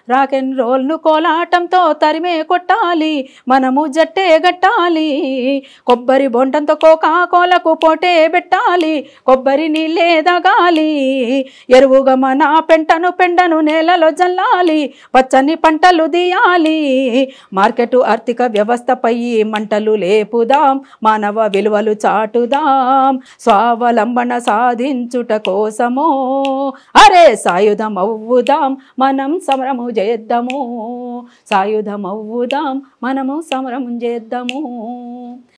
రాకెన్ రోల్ను కోలాటంతో తరిమే కొట్టాలి మనము జట్టే గట్టాలి కొబ్బరి బొండంతో కోకా కోలకు పోటే పెట్టాలి కొబ్బరి నీళ్ళే దగాలి ఎరువుగా మన పెంటను పెండను నేలలో జల్లాలి పచ్చని పంటలు తీయాలి మార్కెట్ ఆర్థిక వ్యవస్థపై మంటలు లేపుదాం మానవ విలువలు చాటుదాం స్వావలంబన సాధించుట కోసము అరే సాయుధం అవ్వుదాం మనం సమరము చేద్దాము సాయుధం అవ్వుదాం మనము సమరము చేద్దాము